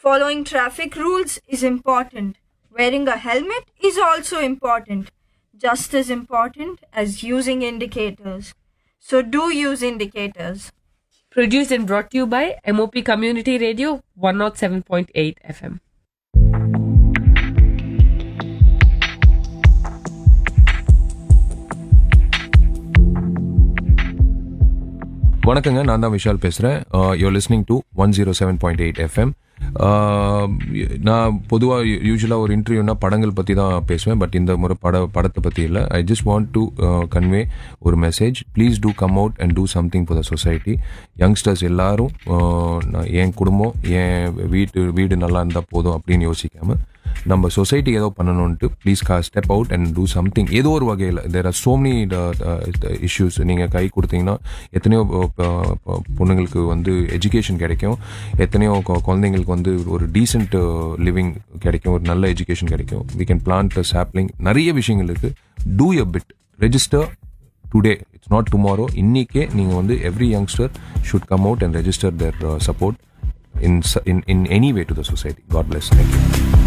Following traffic rules is important. Wearing a helmet is also important, just as important as using indicators. So do use indicators. Produced and brought to you by MOP Community Radio 107.8 FM. வணக்கங்க நான் தான் விஷால் பேசுகிறேன் you listening to one zero seven point eight FM நான் பொதுவாக யூஸ்வலாக ஒரு இன்டர்வியூனா படங்கள் பற்றி தான் பேசுவேன் பட் இந்த முறை பட படத்தை பற்றி இல்லை I just want to convey ஒரு message please to come out and do something for the society youngsters எல்லாரும் uh, நான் என் குடும்பம் என் வீட்டு வீடு நல்லா இருந்தால் போதும் அப்படின்னு யோசிக்காமல் நம்ம சொசைட்டி ஏதோ பண்ணணும்ட்டு ப்ளீஸ் கா step out and do something ஏதோ ஒரு வகையில் there are so many issues நீங்கள் கை கொடுத்தீங்கன்னா எத்தனையோ ப- ப- ப- பொண்ணுங்களுக்கு வந்து எஜுகேஷன் கிடைக்கும் எத்தனையோ கொ- குழந்தைங்களுக்கு வந்து ஒரு டீசென்ட் லிவிங் கிடைக்கும் ஒரு நல்ல எஜுகேஷன் கிடைக்கும் வி கேன் பிளான்ட் சாப்ளிங் நிறைய விஷயங்கள் இருக்கு do a bit register today it's not tomorrow இன்னிக்கே நீங்கள் வந்து every youngster should come out and register their support in in in any way to the society God bless thank you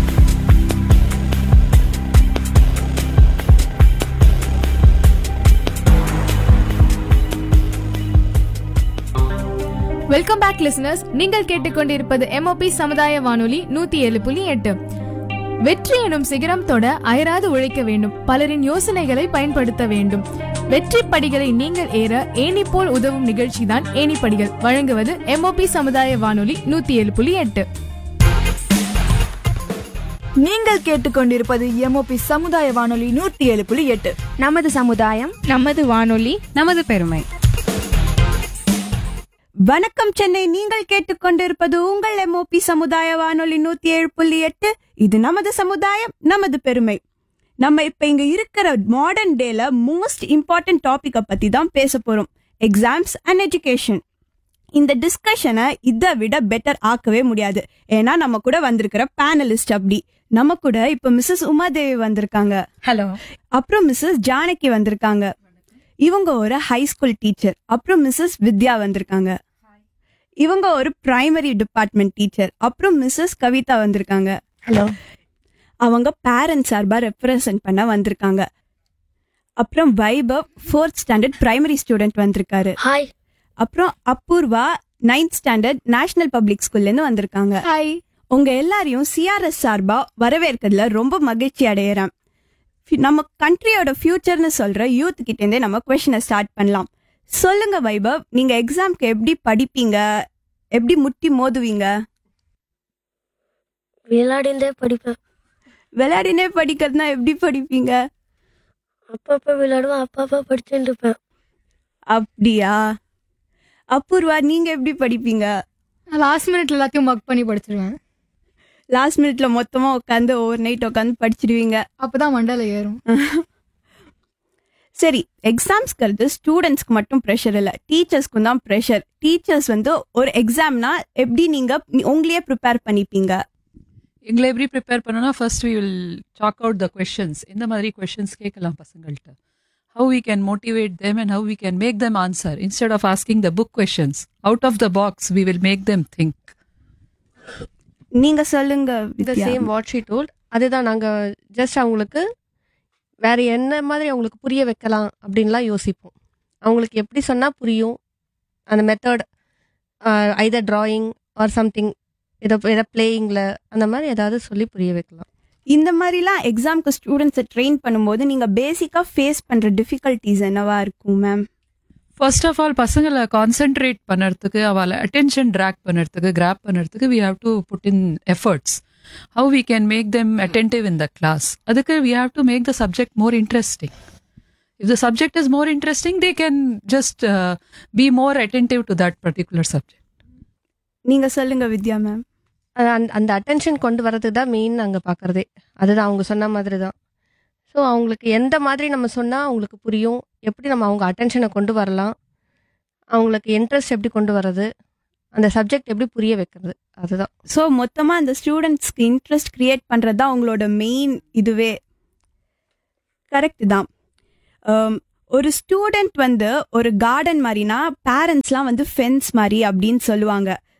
welcome back listeners நீங்கள் கேட்டுக்கொண்டிருப்பது MOP சமுதாய வானொலி நூத்தி ஏழு புள்ளி எட்டு வெற்றி எனும் சிகரம் தொட அயராது உழைக்க வேண்டும் பலரின் யோசனைகளை பயன்படுத்த வேண்டும் வெற்றி படிகளை நீங்கள் ஏற ஏணி போல் உதவும் நிகழ்ச்சிதான் ஏணிப்படிகள் வழங்குவது எம்ஓபி சமுதாய வானொலி நூத்தி ஏழு புள்ளி எட்டு நீங்கள் கேட்டுக்கொண்டிருப்பது எம்ஓபி சமுதாய வானொலி நூற்றி ஏழு புள்ளி எட்டு நமது சமுதாயம் நமது வானொலி நமது பெருமை வணக்கம் சென்னை நீங்கள் கேட்டுக்கொண்டிருப்பது உங்கள் எம்ஓபி சமுதாய வானொலி நூத்தி ஏழு புள்ளி எட்டு இது நமது சமுதாயம் நமது பெருமை நம்ம இப்ப இங்க இருக்கிற மாடர்ன் டேல மோஸ்ட் இம்பார்ட்டன்ட் டாபிக்க பத்தி தான் பேச போறோம் எக்ஸாம்ஸ் அண்ட் எஜுகேஷன் இந்த டிஸ்கஷனை இதை விட பெட்டர் ஆக்கவே முடியாது ஏன்னா நம்ம கூட வந்திருக்கிற பேனலிஸ்ட் அப்படி நம்ம கூட இப்ப மிஸ்ஸஸ் உமாதேவி வந்திருக்காங்க ஹலோ அப்புறம் மிஸ்ஸஸ் ஜானகி வந்திருக்காங்க இவங்க ஒரு ஹை ஸ்கூல் டீச்சர் அப்புறம் மிஸ்ஸஸ் வித்யா வந்திருக்காங்க இவங்க ஒரு பிரைமரி டிபார்ட்மெண்ட் டீச்சர் அப்புறம் மிஸ்ஸஸ் கவிதா வந்திருக்காங்க ஹலோ அவங்க பேரண்ட்ஸ் சார்பா ரெப்ரசன்ட் பண்ண வந்திருக்காங்க அப்புறம் Vaibhav fourth standard primary student வந்திருக்காரு ஹாய் அப்புறம் Apoorva ninth standard national public ஸ்கூல்ல இருந்து வந்திருக்காங்க ஹாய் உங்க எல்லாரையும் சிஆர்எஸ் சார்பா வரவேற்கிறதுல ரொம்ப மகிழ்ச்சி அடையறேன் ஃபி- நம்ம கண்ட்ரியோட ஃபியூச்சர்னு சொல்ற யூத் கிட்ட இருந்தே நம்ம கொஸ்டினை ஸ்டார்ட் பண்ணலாம் சொல்லுங்க வைபவ் நீங்க எக்ஸாம்க்கு எப்படி படிப்பீங்க எப்படி முட்டி மோதுவீங்க விளையாடிந்தே படிப்பேன் விளையாடினே படிக்கிறதுனா எப்படி படிப்பீங்க அப்பப்போ விளையாடுவேன் அப்பப்போ படிச்சுட்டு இருப்பேன் அப்படியா அபூர்வா நீங்க எப்படி படிப்பீங்க லாஸ்ட் மினிட்ல எல்லாத்தையும் ஒர்க் பண்ணி படிச்சிருவேன் லாஸ்ட் மினிட்ல மொத்தமா உட்காந்து ஓவர் நைட் உட்காந்து படிச்சிடுவீங்க அப்பதான் மண்டல ஏறும் சரி எக்ஸாம்ஸ்ங்கிறது ஸ்டூடெண்ட்ஸ்க்கு மட்டும் ப்ரெஷர் இல்லை டீச்சர்ஸ்க்கும் தான் ப்ரெஷர் டீச்சர்ஸ் வந்து ஒரு எக்ஸாம்னா எப்படி நீங்க உங்களையே ப்ரிப்பேர் பண்ணிப்பீங்க எங்களை எப்படி ப்ரிப்பேர் பண்ணோம்னா first we will chalk out the questions இந்த மாதிரி கொஷின்ஸ் கேட்கலாம் பசங்கள்கிட்ட how we can motivate them and how we can make them answer instead of asking the book questions out of the box we will make them think நீங்க சொல்லுங்க the Vidya. Same what she told அதுதான் நாங்கள் just அவங்களுக்கு வேற என்ன மாதிரி அவங்களுக்கு புரிய வைக்கலாம் அப்படின்லாம் யோசிப்போம் அவங்களுக்கு எப்படி சொன்னால் புரியும் அந்த method either drawing or something இதை இதை பிளேயிங்கில் அந்த மாதிரி ஏதாவது சொல்லி புரிய வைக்கலாம் இந்த மாதிரிலாம் எக்ஸாம்க்கு ஸ்டூடெண்ட்ஸை ட்ரெயின் பண்ணும்போது நீங்க பேசிக்கா ஃபேஸ் பண்ற டிஃபிகல்ட்டிஸ் என்னவா இருக்கும் மேம் ஃபர்ஸ்ட் ஆஃப் ஆல் பசங்களை கான்சென்ட்ரேட் பண்ணுறதுக்கு அவளை அட்டென்ஷன் ட்ராக் பண்ணுறதுக்கு கிராப் பண்ணுறதுக்கு we have to put in efforts how we can make them attentive in the class அதுக்கு we have to make the subject more interesting if the subject is more interesting they can just be more attentive to that particular subject நீங்க சொல்லுங்க Vidya ma'am அது அந்த அந்த attention கொண்டு வரதுக்கு தான் main நாங்கள் பார்க்குறதே அதுதான் அவங்க சொன்ன மாதிரி தான் ஸோ அவங்களுக்கு எந்த மாதிரி நம்ம சொன்னால் அவங்களுக்கு புரியும் எப்படி நம்ம அவங்க அட்டென்ஷனை கொண்டு வரலாம் அவங்களுக்கு இன்ட்ரெஸ்ட் எப்படி கொண்டு வர்றது அந்த சப்ஜெக்ட் எப்படி புரிய வைக்கிறது அதுதான் ஸோ மொத்தமா அந்த ஸ்டூடெண்ட்ஸ்க்கு இன்ட்ரெஸ்ட் கிரியேட் பண்றது தான் உங்களோட மெயின் இதுவே கரெக்ட் தான் Um, ஒரு ஸ்டூடெண்ட் வந்து ஒரு கார்டன் மாதிரினா பேரண்ட்ஸ்லாம் வந்து ஃபென்ஸ் மாதிரி அப்படின்னு சொல்லுவாங்க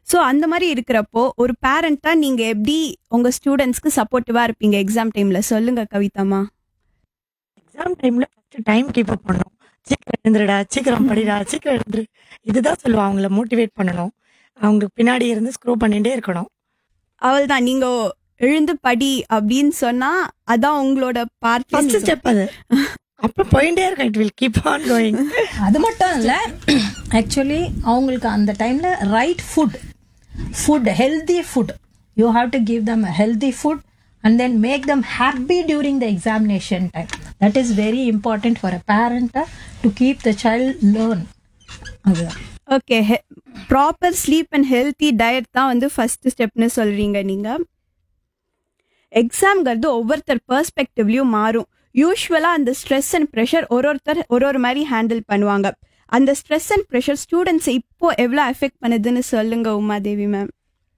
ஸோ அந்த மாதிரி இருக்கிறப்போ ஒரு பேரண்டா நீங்க எப்படி உங்க ஸ்டூடெண்ட்ஸ்க்கு சப்போர்ட்டிவா இருப்பீங்க எக்ஸாம் டைம்ல சொல்லுங்க கவிதாமா எக்ஸாம் டைம்ல ஃபர்ஸ்ட் டைம் கீப் அப் பண்ணணும் சீக்கிரம் எழுந்துருடா சீக்கிரம் படிடா சீக்கிரம் எழுந்துரு இதுதான் சொல்லுவாங்க அவங்கள மோட்டிவேட் பண்ணணும் அவங்களுக்கு பின்னாடி இருந்து ஸ்க்ரோ பண்ணிட்டே இருக்கணும் அவள் தான் நீங்க எழுந்து படி அப்படின்னு சொன்னா அதான் உங்களோட ஃபர்ஸ்ட் பார்த்து ஸ்டெப் அது அப்புறம் போயிட்டே இருக்கும் it will keep on going அது மட்டும் இல்லை ஆக்சுவலி அவங்களுக்கு அந்த டைமில் right food food healthy food you have to give them healthy food and then make them happy during the examination time that is very important for a பேரண்ட்டை to keep the child learn அதுதான் okay proper sleep and healthy diet தான் வந்து first ஸ்டெப்னு சொல்றீங்க நீங்க எக்ஸாம்ங்கிறது ஒவ்வொருத்தர் பெர்ஸ்பெக்டிவ்லயும் மாறும் யூஸ்வலா அந்த ஸ்ட்ரெஸ் அண்ட் ப்ரெஷர் ஒரு ஒருத்தர் ஒரு ஒரு மாதிரி ஹேண்டில் பண்ணுவாங்க அந்த ஸ்ட்ரெஸ் அண்ட் ப்ரெஷர் ஸ்டூடெண்ட்ஸ் இப்போ எவ்வளோ அஃபெக்ட் பண்ணுதுன்னு சொல்லுங்க Umadevi ma'am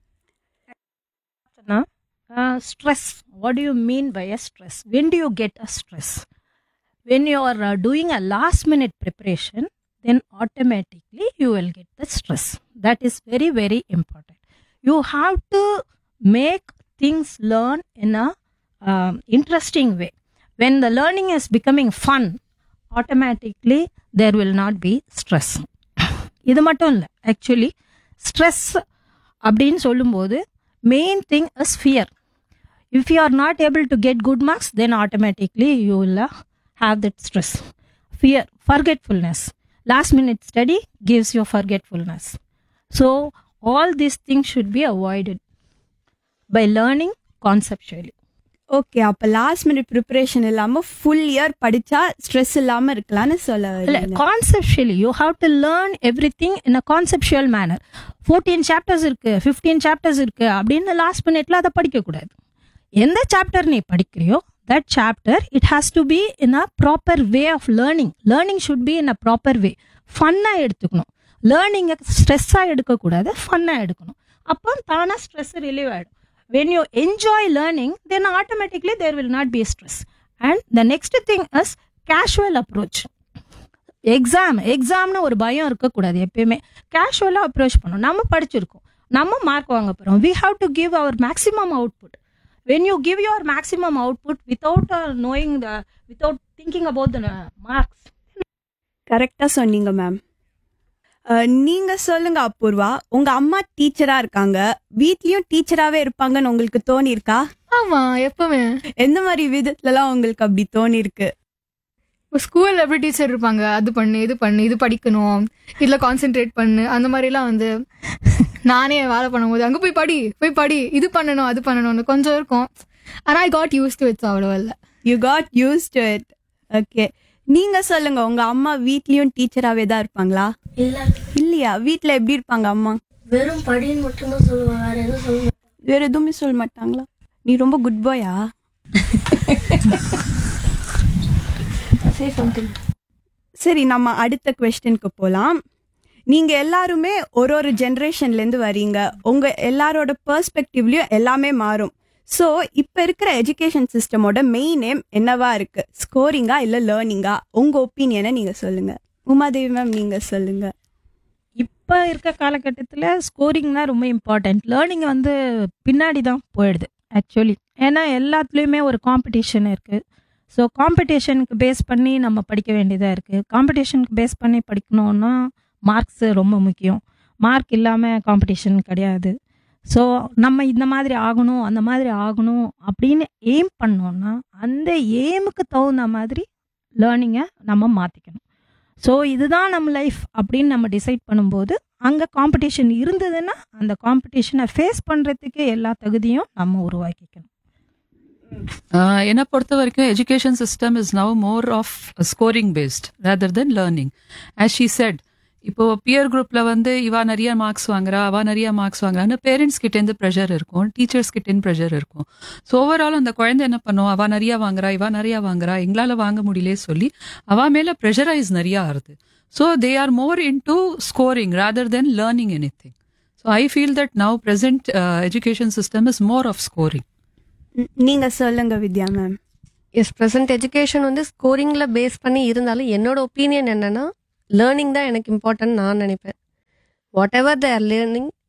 uh, stress what do you mean by a stress when do you get a stress when you are uh, doing a last minute preparation then automatically you will get the stress that is very very important you have to make things learn in a um, interesting way when the learning is becoming fun automatically there will not be stress இது மட்டும் இல்லை actually stress அப்படின்னு சொல்லும்போது main thing is fear if you are not able to get good marks then automatically you will uh, have that stress fear forgetfulness last minute study gives you forgetfulness so all these things should be avoided by learning conceptually okay அப்போ last minute preparation இல்லாம full year படிச்சா stress இல்லாம இருக்கலாம்னு சொல்ல இல்ல வரீங்க. Conceptually you have to learn everything in a conceptual manner fourteen chapters இருக்கு fifteen chapters இருக்கு அப்படின்னு லாஸ்ட் மினிட்ல அதை படிக்கக்கூடாது எந்த சாப்டர் நீ படிக்கிறியோ that chapter it has to be in a proper way of learning learning should be in a proper way ஃபன்னாக எடுத்துக்கணும் லேர்னிங்கை ஸ்ட்ரெஸ்ஸாக எடுக்கக்கூடாது ஃபன்னாக எடுக்கணும் அப்போ தானாக ஸ்ட்ரெஸ் ரிலீவ் ஆகிடும் when you enjoy learning then automatically there will not be stress and the next thing is casual approach exam எக்ஸாம்னு ஒரு பயம் இருக்கக்கூடாது எப்பயுமே கேஷுவலாக அப்ரோச் பண்ணணும் நம்ம படிச்சிருக்கோம் நம்ம மார்க் வாங்க போகிறோம் we have to give our maximum output when you give your maximum output without knowing the without thinking about the marks கரெக்டா சொன்னீங்க மேம் நீங்க சொல்லுங்க அபூர்வா உங்க அம்மா டீச்சரா இருக்காங்க வீட்லயும் டீச்சராவே இருப்பாங்கன்னு உங்களுக்கு தோணி இருக்கா ஆமா எப்பவுமே எந்த மாதிரி விதத்துலலாம் உங்களுக்கு அப்படி தோணி இருக்கு ஸ்கூல்ல எப்படி டீச்சர் இருப்பாங்க அது பண்ணு இது பண்ணு இது படிக்கணும் இதுல கான்சென்ட்ரேட் பண்ணு அந்த மாதிரிலாம் வந்து நானே வேலை பண்ணும்போது அங்க போய் படி போய் படி இது பண்ணணும் அது பண்ணணும்னு கொஞ்சம் இருக்கும் ஆனா I got used to it's அவ்வளோ இல்லை you got used to it okay நீங்க சொல்லுங்க உங்க அம்மா வீட்லயும் டீச்சராவே தான் இருப்பாங்களா இல்ல இல்லையா வீட்ல எப்படி இருப்பாங்க அம்மா வெறும் படின்னு மட்டும்தான் சொல்லுவாங்க வேற எதுவும் சொல்ல மாட்டாங்க. வேற எதுவுமே சொல்ல மாட்டாங்களா நீ ரொம்ப குட் பாயா சரி நம்ம அடுத்த கொஸ்டினுக்கு போலாம் நீங்க எல்லாருமே ஒரு ஒரு ஜென்ரேஷன்ல இருந்து வரீங்க உங்க எல்லாரோட பெர்ஸ்பெக்டிவ்லயும் எல்லாமே மாறும் ஸோ இப்ப இருக்கிற எஜுகேஷன் சிஸ்டமோட மெயின் நேம் என்னவா இருக்கு ஸ்கோரிங்கா இல்ல லேர்னிங்கா உங்க ஒப்பீனியனை நீங்க சொல்லுங்க உமாதேவி மேம் நீங்க சொல்லுங்க இப்போ இருக்க காலகட்டத்தில் ஸ்கோரிங்னா ரொம்ப இம்பார்ட்டன்ட் லேர்னிங் வந்து பின்னாடி தான் போயிடுது ஆக்சுவலி ஏன்னா எல்லாத்துலேயுமே ஒரு காம்படிஷன் இருக்குது ஸோ காம்படிஷனுக்கு பேஸ் பண்ணி நம்ம படிக்க வேண்டியதாக இருக்குது காம்படிஷனுக்கு பேஸ் பண்ணி படிக்கணும்னா மார்க்ஸ் ரொம்ப முக்கியம் மார்க் இல்லாமல் காம்படிஷன் கிடையாது ஸோ நம்ம இந்த மாதிரி ஆகணும் அந்த மாதிரி ஆகணும் அப்படின்னு எய்ம் பண்ணோம்னா அந்த எய்முக்கு தகுந்த மாதிரி லேர்னிங்கை நம்ம மாற்றிக்கணும் ஸோ இதுதான் நம்ம லைஃப் அப்படின்னு நம்ம டிசைட் பண்ணும்போது அங்கே காம்படிஷன் இருந்ததுன்னா அந்த காம்படிஷனை ஃபேஸ் பண்ணுறதுக்கு எல்லா தகுதியும் நம்ம உருவாக்கிக்கணும் ஆஹ் என்னை பொறுத்த வரைக்கும் education system is now more of scoring based rather than learning as she said இப்போ பியர் குரூப்ல வந்து இவா நிறைய மார்க்ஸ் வாங்குறா அவ நிறைய மார்க்ஸ் வாங்குறான்னு பேரண்ட்ஸ் கிட்டேருந்து ப்ரெஷர் இருக்கும் டீச்சர்ஸ் கிட்டேருந்து ப்ரெஷர் இருக்கும் ஸோ ஓவரால் அந்த குழந்தை என்ன பண்ணும் அவ நிறைய வாங்குறா இவ நிறைய வாங்குறா எங்களால வாங்க முடியலே சொல்லி அவ மேல ப்ரெஷரைஸ் நிறைய ஆறுது so they are more into scoring rather than learning anything so I feel that now present education system is more of scoring hmm, நீங்க சொல்லுங்க Vidya ma'am yes present education வந்து ஸ்கோரிங்கில் பேஸ் பண்ணி இருந்தாலும் என்னோட opinion என்னன்னா learning தான் எனக்கு இம்பார்ட்டன்ட் நான் நினைப்பேன் whatever the are learning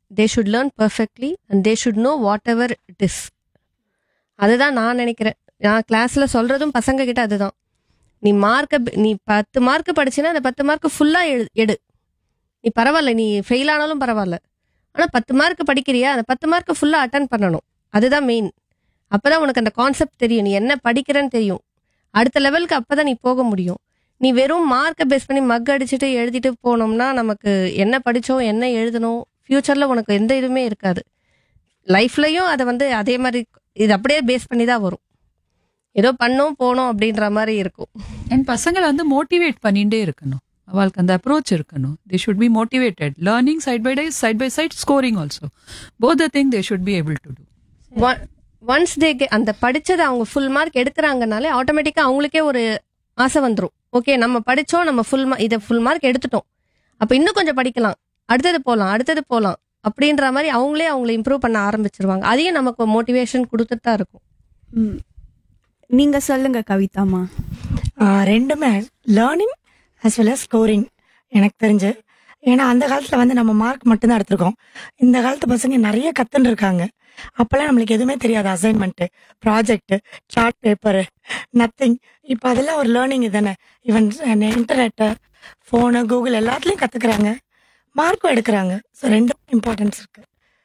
they should learn perfectly and they should know whatever it is அதுதான் நான் நினைக்கிறேன் நான் கிளாஸ்ல சொல்றதும் பசங்க கிட்ட அதுதான் நீ மார்க்க நீ பத்து மார்க் படிச்சினா அந்த பத்து மார்க் ஃபுல்லா எடு நீ பரவாயில்ல நீ ஃபெயில் ஆனாலும் பரவாயில்ல ஆனா பத்து மார்க் படிக்கிறியா அந்த பத்து மார்க் ஃபுல்லா அட்டன் பண்ணணும் அதுதான் மெயின் அப்பதான் உனக்கு அந்த கான்செப்ட் தெரியும் நீ என்ன படிக்கிறேன்னு தெரியும் அடுத்த லெவலுக்கு அப்பதான் நீ போக முடியும் நீ வெறும் மார்க்கை பேஸ் பண்ணி மக் அடிச்சுட்டு எழுதிட்டு போனோம்னா நமக்கு என்ன படிச்சோம் என்ன எழுதணும் ஃபியூச்சர்ல உனக்கு எந்த இதுவுமே இருக்காது லைஃப்லயும் அதை வந்து அதே மாதிரி இது அப்படியே பேஸ் பண்ணி தான் வரும் ஏதோ பண்ணோம் போனோம் அப்படின்ற மாதிரி இருக்கும் என் பசங்களை வந்து மோட்டிவேட் பண்ணிட்டே இருக்கணும் அவளுக்கு அந்த அப்ரோச் இருக்கணும் they should be motivated learning side by tie side by side scoring also both the thing they should be able to do once they அந்த படிச்சதை அவங்க ஃபுல் மார்க் எடுக்கிறாங்கனாலே ஆட்டோமேட்டிக்கா அவங்களுக்கே ஒரு ஆசை வந்துடும் ஓகே நம்ம படிச்சோம் நம்ம ஃபுல் இதை ஃபுல் மார்க் எடுத்துட்டோம் அப்ப இன்னும் கொஞ்சம் படிக்கலாம் அடுத்தது போகலாம் அடுத்தது போகலாம் அப்படின்ற மாதிரி அவங்களே அவங்கள இம்ப்ரூவ் பண்ண ஆரம்பிச்சிருவாங்க அதையும் நமக்கு மோட்டிவேஷன் கொடுத்துட்டு தான் இருக்கும் ம். நீங்க சொல்லுங்க கவிதாமா ஆஹ் ரெண்டுமே learning as well as scoring எனக்கு தெரிஞ்சு ஏன்னா அந்த காலத்தில் வந்து நம்ம மார்க் மட்டும்தான் எடுத்திருக்கோம் இந்த காலத்து பசங்க நிறைய கத்துன்னு இருக்காங்க அப்போல்லாம் நம்மளுக்கு எதுவுமே தெரியாது assignment project chart paper nothing இப்போ அதெல்லாம் ஒரு லேர்னிங் தானே ஈவன் இன்டர்நெட்டு ஃபோனு கூகுள் எல்லாத்துலேயும் கற்றுக்குறாங்க மார்க்கும் எடுக்கிறாங்க ஸோ ரெண்டும் இம்பார்ட்டன்ஸ் இருக்கு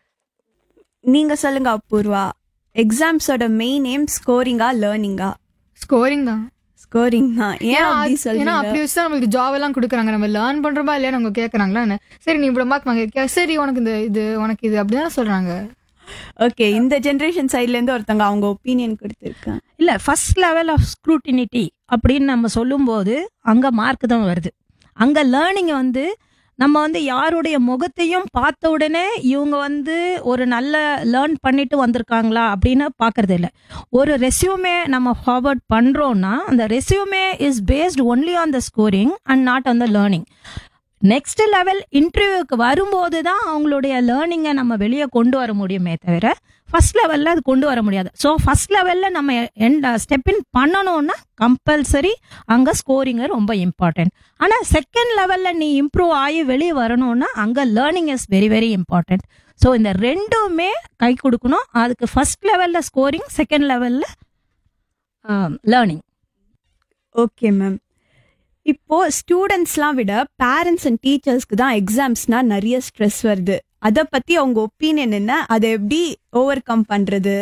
நீங்க சொல்லுங்க அபூர்வா எக்ஸாம்ஸோட மெயின் எய்ம் ஸ்கோரிங்கா லேர்னிங்கா ஸ்கோரிங் தான் ஸ்கோரிங் தான் ஏன் ஏன்னா அப்படி அது- ஏன்னா அப்படி சொல்றீங்க வச்சு தான் நம்மளுக்கு ஜாப் எல்லாம் கொடுக்குறாங்க நம்ம லேர்ன் பண்றோமா இல்லையா அவங்க கேக்குறாங்களா என்ன சரி நீ இவ்வளவு மார்க் வாங்கிருக்கியா சரி உனக்கு இந்த இது உனக்கு இது அப்படிதான் சொல்றாங்க ஓகே இந்த ஜெனரேஷன் சைட்ல இருந்து ஒருத்தவங்க அவங்க ஒப்பீனியன் கொடுத்துருக்காங்க இல்ல ஃபர்ஸ்ட் லெவல் ஆஃப் ஸ்க்ரூட்டினிட்டி அப்படின்னு நம்ம சொல்லும்போது அங்க மார்க் தான் வருது அங்க லேர்னிங் வந்து நம்ம வந்து யாருடைய முகத்தையும் பார்த்த உடனே இவங்க வந்து ஒரு நல்ல லேர்ன் பண்ணிட்டு வந்திருக்காங்களா அப்படின்னு பார்க்கறது இல்லை ஒரு ரெஸ்யூமே நம்ம ஃபார்வர்ட் பண்றோம்னா அந்த resume is based only on the scoring and not on the learning next level இன்டர்வியூக்கு வரும்போது தான் அவங்களுடைய லேர்னிங்கை நம்ம வெளியே கொண்டு வர முடியுமே தவிர ஃபர்ஸ்ட் லெவலில் அது கொண்டு வர முடியாது ஸோ ஃபர்ஸ்ட் லெவலில் நம்ம எண்ட் ஸ்டெப் இன் பண்ணணும்னா கம்பல்சரி அங்கே ஸ்கோரிங்கு ரொம்ப இம்பார்ட்டன்ட் ஆனால் செகண்ட் லெவலில் நீ இம்ப்ரூவ் ஆகி வெளியே வரணும்னா அங்கே learning is very very important so இந்த ரெண்டுமே கை கொடுக்கணும் அதுக்கு ஃபர்ஸ்ட் லெவலில் ஸ்கோரிங் செகண்ட் லெவலில் லேர்னிங் ஓகே மேம் இப்போ ஸ்டூடெண்ட்ஸ்லாம் விட பேரண்ட்ஸ் அண்ட் டீச்சர்ஸ்க்கு தான் எக்ஸாம்ஸ்னா நிறைய ஸ்ட்ரெஸ் வருது அதை பத்தி அவங்க ஒப்பீனியன் என்ன அதை எப்படி ஓவர் கம் பண்றது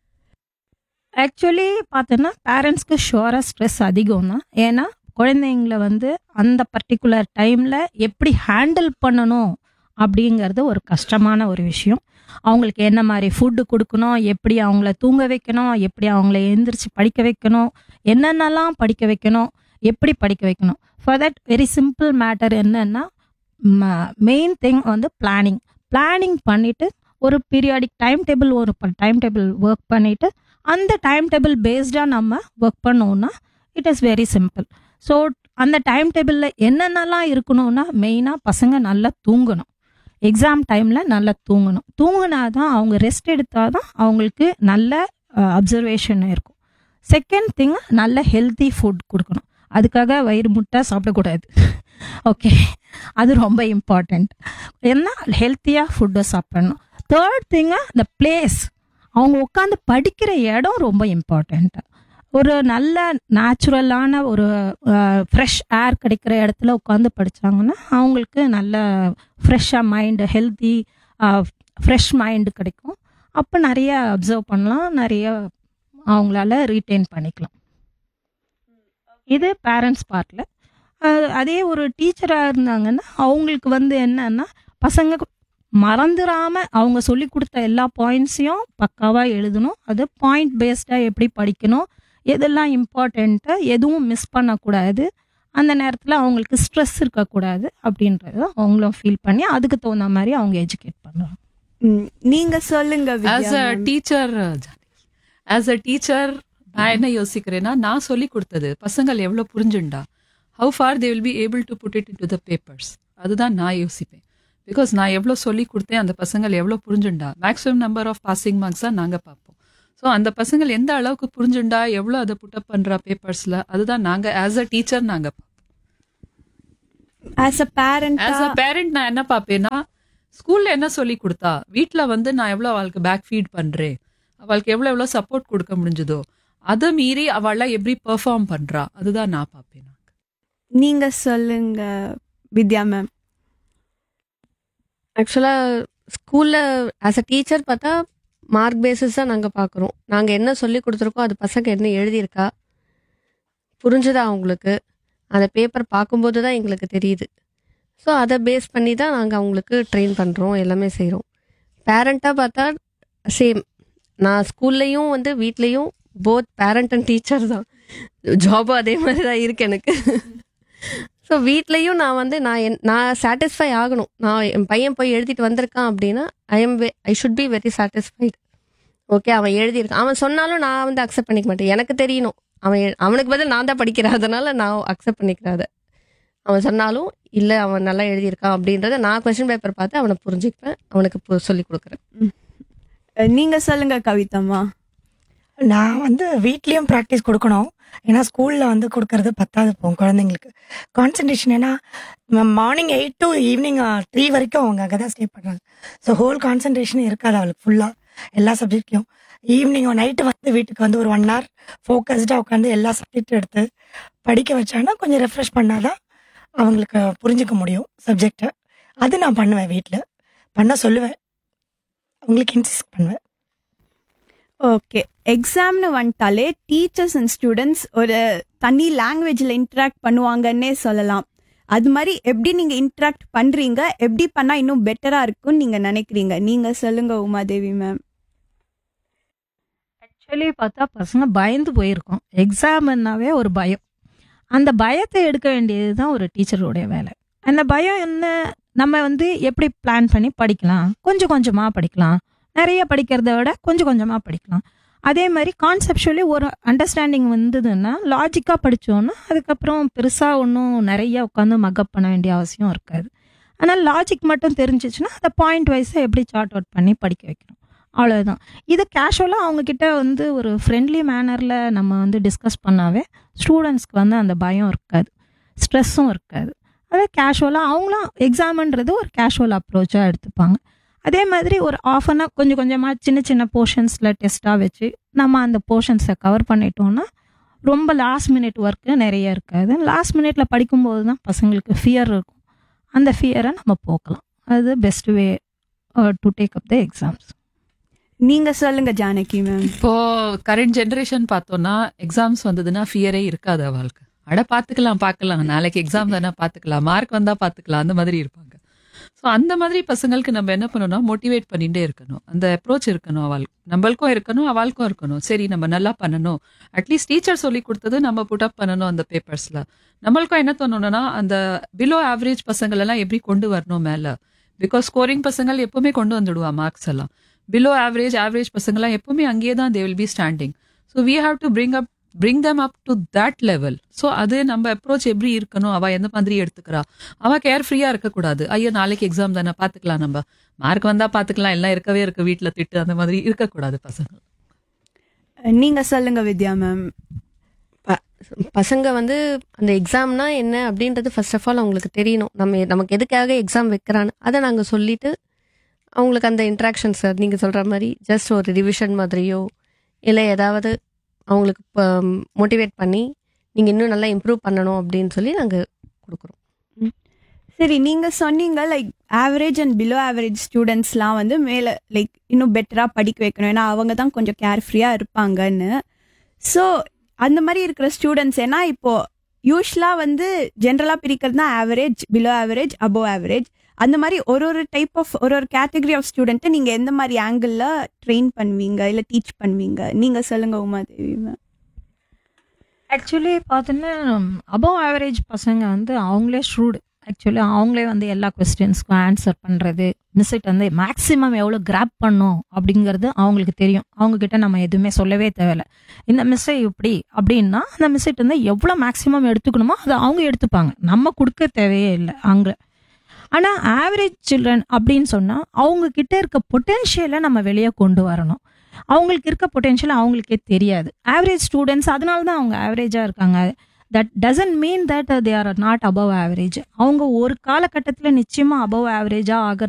ஆக்சுவலி பார்த்தோன்னா பேரண்ட்ஸ்க்கு ஷுவராக ஸ்ட்ரெஸ் அதிகம் தான் ஏன்னா குழந்தைங்கள வந்து அந்த பர்டிகுலர் டைமில் எப்படி ஹேண்டில் பண்ணணும் அப்படிங்கிறது ஒரு கஷ்டமான ஒரு விஷயம் அவங்களுக்கு என்ன மாதிரி ஃபுட்டு கொடுக்கணும் எப்படி அவங்கள தூங்க வைக்கணும் எப்படி அவங்கள எந்திரிச்சு படிக்க வைக்கணும் என்னென்னலாம் படிக்க வைக்கணும் எப்படி படிக்க வைக்கணும் for that very simple matter என்னன்னா மெயின் திங் வந்து பிளானிங் பிளானிங் பண்ணிட்டு ஒரு பீரியாடிக் டைம் டேபிள் ஒரு டைம் டேபிள் ஒர்க் பண்ணிட்டு அந்த டைம் டேபிள் பேஸ்டாக நம்ம ஒர்க் பண்ணோம்னா it is very simple so அந்த டைம் டேபிளில் என்னென்னலாம் இருக்கணும்னா மெயினாக பசங்க நல்லா தூங்கணும் எக்ஸாம் டைமில் நல்லா தூங்கணும் தூங்கினா தான் அவங்க ரெஸ்ட் எடுத்தால் தான் அவங்களுக்கு நல்ல அப்சர்வேஷன் இருக்கும் செகண்ட் திங் நல்ல ஹெல்த்தி ஃபுட் கொடுக்கணும் அதுக்காக வயிறு முட்டை சாப்பிடக்கூடாது ஓகே அது ரொம்ப இம்பார்ட்டண்ட் ஏன்னா ஹெல்த்தியாக ஃபுட்டை சாப்பிடணும் தேர்ட் திங்கு இந்த பிளேஸ் அவங்க உட்காந்து படிக்கிற இடம் ரொம்ப இம்பார்ட்டண்ட் ஒரு நல்ல நேச்சுரலான ஒரு ஃப்ரெஷ் ஏர் கிடைக்கிற இடத்துல உட்காந்து படித்தாங்கன்னா அவங்களுக்கு நல்ல ஃப்ரெஷ்ஷாக மைண்டு ஹெல்த்தி ஃப்ரெஷ் மைண்டு கிடைக்கும் அப்போ நிறைய அப்சர்வ் பண்ணலாம் நிறைய அவங்களால ரீட்டைன் பண்ணிக்கலாம் இது பேரண்ட்ஸ் பார்ட்டில் அதே ஒரு டீச்சராக இருந்தாங்கன்னா அவங்களுக்கு வந்து என்னன்னா பசங்க மறந்துடாம அவங்க சொல்லி கொடுத்த எல்லா பாயிண்ட்ஸையும் பக்காவாக எழுதணும் அது பாயிண்ட் பேஸ்டாக எப்படி படிக்கணும் எதெல்லாம் இம்பார்ட்டண்ட்டு எதுவும் மிஸ் பண்ணக்கூடாது அந்த நேரத்தில் அவங்களுக்கு ஸ்ட்ரெஸ் இருக்கக்கூடாது அப்படின்றத அவங்களும் ஃபீல் பண்ணி அதுக்கு தகுந்த மாதிரி அவங்க எஜுகேட் பண்ணுவாங்க ம், நீங்க சொல்லுங்க as Vidya uh ma'am. Teacher as a teacher நான் என்ன யோசிக்கிறேன்னா நான் சொல்லி கொடுத்தது பசங்கள் எவ்வளோ புரிஞ்சுண்டா how far they will be able to put it to the papers அதுதான் நான் யோசிப்பேன் பிகாஸ் நான் எவ்வளோ சொல்லி கொடுத்தேன் அந்த பசங்கள் எவ்வளோ புரிஞ்சுண்டா maximum number of passing marks தான் நாங்கள் பார்ப்போம் ஸோ அந்த பசங்கள் எந்த அளவுக்கு புரிஞ்சுண்டா எவ்வளோ அதை புட்டப் பண்ணுறா பேப்பர்ஸில் அதுதான் நாங்கள் ஆஸ் அ டீச்சர் நாங்கள் as a parent as a parent நான் என்ன பார்ப்பேன்னா ஸ்கூல்ல என்ன சொல்லி கொடுத்தா வீட்ல வந்து நான் எவ்வளவு அவளுக்கு பேக் ஃபீட் பண்றேன் அவளுக்கு எவ்வளவு எவ்வளவு சப்போர்ட் கொடுக்க முடிஞ்சதோ அதை மீறி அவள எப்படி பெர்ஃபார்ம் பண்றா அதுதான் நான் பார்ப்பேன் நீங்க சொல்லுங்க வித்யா மேம் ஆக்சுவலாக ஸ்கூலில் ஆஸ் அ டீச்சர் பார்த்தா மார்க் பேசிஸ் தான் நாங்கள் பார்க்குறோம் நாங்கள் என்ன சொல்லி கொடுத்துருக்கோம் அது பசங்க என்ன எழுதியிருக்கா புரிஞ்சுதா அவங்களுக்கு அந்த பேப்பர் பார்க்கும்போது தான் எங்களுக்கு தெரியுது ஸோ அதை பேஸ் பண்ணி தான் நாங்கள் அவங்களுக்கு ட்ரெயின் பண்ணுறோம் எல்லாமே செய்கிறோம் பேரண்ட்டாக பார்த்தா சேம் நான் ஸ்கூல்லையும் வந்து வீட்லேயும் போத் பேரண்ட் அண்ட் டீச்சர் தான் ஜாபும் அதே மாதிரி தான் இருக்கு எனக்கு ஸோ வீட்லேயும் நான் வந்து நான் என் நான் சாட்டிஸ்ஃபை ஆகணும் நான் என் பையன் போய் எழுதிட்டு வந்திருக்கான் அப்படின்னா I am I should be very satisfied okay அவன் எழுதியிருக்கான் அவன் சொன்னாலும் நான் வந்து அக்செப்ட் பண்ணிக்க மாட்டேன் எனக்கு தெரியணும் அவன் எ- அவனுக்கு பதில் நான் தான் படிக்கிறேன் அதனால நான் அக்செப்ட் பண்ணிக்கிறேன் அதை அவன் சொன்னாலும் இல்லை அவன் நல்லா எழுதியிருக்கான் அப்படின்றத நான் கொஸ்டின் பேப்பர் பார்த்து அவனை புரிஞ்சுக்குவேன் அவனுக்கு பு- சொல்லி கொடுக்குறேன் அஹ் நீங்க சொல்லுங்க கவிதம்மா நான் வந்து வீட்லேயும் ப்ராக்டிஸ் கொடுக்கணும் ஏன்னா ஸ்கூலில் வந்து கொடுக்கறது பத்தாது போகும் குழந்தைங்களுக்கு கான்சன்ட்ரேஷன் ஏன்னா morning eight to evening three வரைக்கும் அவங்க அங்கே தான் ஸ்டே பண்ணுறாங்க ஸோ ஹோல் கான்சன்ட்ரேஷன் இருக்காது அவளுக்கு ஃபுல்லாக எல்லா சப்ஜெக்ட்லையும் ஈவினிங் நைட்டு வந்து வீட்டுக்கு வந்து ஒரு ஒன் ஹவர் ஃபோக்கஸ்டாக உட்காந்து எல்லா சப்ஜெக்டும் எடுத்து படிக்க வச்சாங்கன்னா கொஞ்சம் ரெஃப்ரெஷ் பண்ணாதான் அவங்களுக்கு புரிஞ்சுக்க முடியும் சப்ஜெக்டை அது நான் பண்ணுவேன் வீட்டில் பண்ண சொல்லுவேன் அவங்களுக்கு இன்சிஸ்ட் பண்ணுவேன் ஓகே எக்ஸாம்னு வந்துட்டாலே டீச்சர்ஸ் அண்ட் ஸ்டூடெண்ட்ஸ் ஒரு தனி லாங்குவேஜில் இன்ட்ராக்ட் பண்ணுவாங்கன்னே சொல்லலாம் அது மாதிரி எப்படி நீங்க இன்ட்ராக்ட் பண்றீங்க எப்படி பண்ணா இன்னும் பெட்டரா இருக்கும்னு நீங்க நினைக்கிறீங்க நீங்க சொல்லுங்க உமாதேவி மேம் ஆக்சுவலி பார்த்தா பசங்க பயந்து போயிருக்கோம் எக்ஸாம்னாவே ஒரு பயம் அந்த பயத்தை எடுக்க வேண்டியது தான் ஒரு டீச்சருடைய வேலை அந்த பயம் என்ன நம்ம வந்து எப்படி பிளான் பண்ணி படிக்கலாம் கொஞ்சம் கொஞ்சமாக படிக்கலாம் நிறைய படிக்கிறத விட கொஞ்சம் கொஞ்சமாக படிக்கலாம் அதே மாதிரி கான்செப்டுவலி ஒரு அண்டர்ஸ்டாண்டிங் வந்ததுன்னா லாஜிக்காக படித்தோன்னா அதுக்கப்புறம் பெருசாக ஒன்றும் நிறைய உட்காந்து மக்கப் பண்ண வேண்டிய அவசியம் இருக்காது ஆனால் லாஜிக் மட்டும் தெரிஞ்சிச்சுன்னா அதை பாயிண்ட் வைஸாக எப்படி சார்ட் அவுட் பண்ணி படிக்க வைக்கணும் அவ்வளோதான் இது கேஷுவலாக அவங்கக்கிட்ட வந்து ஒரு ஃப்ரெண்ட்லி மேனரில் நம்ம வந்து டிஸ்கஸ் பண்ணாவே ஸ்டூடெண்ட்ஸ்க்கு வந்து அந்த பயம் இருக்காது ஸ்ட்ரெஸ்ஸும் இருக்காது அதே கேஷுவலாக அவங்களும் எக்ஸாம்ன்றது ஒரு கேஷுவல் அப்ரோச்சாக எடுத்துப்பாங்க அதே மாதிரி ஒரு ஆஃப் அன் கொஞ்சம் கொஞ்சமாக சின்ன சின்ன போர்ஷன்ஸில் டெஸ்ட்டாக வச்சு நம்ம அந்த போர்ஷன்ஸை கவர் பண்ணிட்டோம்னா ரொம்ப லாஸ்ட் மினிட் ஒர்க்கு நிறைய இருக்காது லாஸ்ட் மினிட்ல படிக்கும்போது தான் பசங்களுக்கு ஃபியர் இருக்கும் அந்த ஃபியரை நம்ம போக்கலாம் அது best way to take up the exams நீங்க சொல்லுங்க ஜானகி மேம் இப்போ கரண்ட் ஜெனரேஷன் பார்த்தோம்னா எக்ஸாம்ஸ் வந்ததுன்னா ஃபியரே இருக்காது அவளுக்கு அட பார்த்துக்கலாம் பார்க்கலாம் நாளைக்கு எக்ஸாம் தானே பார்த்துக்கலாம் மார்க் வந்தா பார்த்துக்கலாம் அந்த மாதிரி இருப்பாங்க ஸோ அந்த மாதிரி பசங்களுக்கு நம்ம என்ன பண்ணணும்னா மோட்டிவேட் பண்ணிட்டே இருக்கணும் அந்த அப்ரோச் இருக்கணும் அவள் நம்மளுக்கும் இருக்கணும் அவளுக்கும் இருக்கணும் சரி நம்ம நல்லா பண்ணணும் அட்லீஸ்ட் டீச்சர் சொல்லி கொடுத்தது நம்ம புட் அப் பண்ணணும் அந்த பேப்பர்ஸ்ல நம்மளுக்கும் என்ன தோணும்னா அந்த பிலோ ஆவரேஜ் பசங்கள் எல்லாம் எப்படி கொண்டு வரணும் மேல பிகாஸ் ஸ்கோரிங் பசங்கள் எப்பவுமே கொண்டு வந்துடுவா மார்க்ஸ் எல்லாம் பிலோ ஆவரேஜ் ஆவரேஜ் பசங்களாம் எப்பவுமே அங்கேயே தான் they will be standing so we have to bring up bring them up to that level so அது நம்ம அப்ரோச் எப்படி இருக்கணும் அவ எந்த மாதிரி எடுத்துக்கிறா அவ கேர் ஃப்ரீயா இருக்கக்கூடாது ஐயோ நாளைக்கு எக்ஸாம் தானே பார்த்துக்கலாம் நம்ம மார்க் வந்தா பார்த்துக்கலாம் எல்லாம் இருக்கவே இருக்கு வீட்டில் திட்டு அந்த மாதிரி இருக்கக்கூடாது பசங்க நீங்க சொல்லுங்க வித்யா மேம் ப- பசங்க வந்து அந்த எக்ஸாம்னா என்ன அப்படின்றது ஃபர்ஸ்ட் ஆஃப் ஆல் அவங்களுக்கு தெரியணும் நம்ம நமக்கு எதுக்காக எக்ஸாம் வைக்கிறான்னு அதை நாங்கள் சொல்லிட்டு அவங்களுக்கு அந்த இன்ட்ராக்ஷன் சார் நீங்கள் சொல்கிற மாதிரி ஜஸ்ட் ஒரு ரிவிஷன் மாதிரியோ இல்லை ஏதாவது அவங்களுக்கு மோட்டிவேட் பண்ணி நீங்கள் இன்னும் நல்லா இம்ப்ரூவ் பண்ணணும் அப்படின்னு சொல்லி நாங்கள் கொடுக்குறோம் சரி நீங்க சொன்னீங்க like average and below average ஸ்டூடெண்ட்ஸ்லாம் வந்து மேல லைக் இன்னும் பெட்டரா படிக்க வைக்கணும் ஏன்னா அவங்க தான் கொஞ்சம் கேர்ஃப்ரீயா இருப்பாங்கன்னு ஸோ அந்த மாதிரி இருக்கிற ஸ்டூடெண்ட்ஸ் ஏன்னா இப்போ யூஸ்வலா வந்து ஜென்ரலா பிரிக்கிறதுனா average below average above average அந்த மாதிரி ஒரு ஒரு டைப் ஆஃப் ஒரு ஒரு கேட்டகரி ஆஃப் ஸ்டூடெண்ட்டை நீங்க எந்த மாதிரி ஆங்கிள் ட்ரெயின் பண்ணுவீங்க இல்ல டீச் பண்ணுவீங்க நீங்க சொல்லுங்க உமாதேவி மேம் ஆக்சுவலி பார்த்தீங்கன்னா அபவ் ஆவரேஜ் பசங்க வந்து அவங்களே ஷ்ரூடு ஆக்சுவலி அவங்களே வந்து எல்லா கொஸ்டின்ஸ்க்கும் ஆன்சர் பண்ணுறது மிஸ்ஸிட் வந்து மேக்ஸிமம் எவ்வளோ கிராப் பண்ணும் அப்படிங்கிறது அவங்களுக்கு தெரியும் அவங்க கிட்ட நம்ம எதுவுமே சொல்லவே தேவையில்ல இந்த மிஸ்ஸை இப்படி அப்படின்னா அந்த மிஸ்ஸிட் வந்து எவ்வளோ மேக்ஸிமம் எடுத்துக்கணுமோ அதை அவங்க எடுத்துப்பாங்க நம்ம கொடுக்க தேவையே இல்லை அங்கே ஆனால் ஆவரேஜ் சில்ட்ரன் அப்படின்னு சொன்னால் அவங்க கிட்ட இருக்க பொட்டென்ஷியலை நம்ம வெளியே கொண்டு வரணும் அவங்களுக்கு இருக்க பொட்டென்ஷியல் அவங்களுக்கே தெரியாது ஆவரேஜ் ஸ்டூடெண்ட்ஸ் அதனால தான் அவங்க ஆவரேஜாக இருக்காங்க that doesn't mean that they are not above average அவங்க ஒரு காலகட்டத்தில் நிச்சயமாக அபவ் ஆவரேஜாக ஆகிற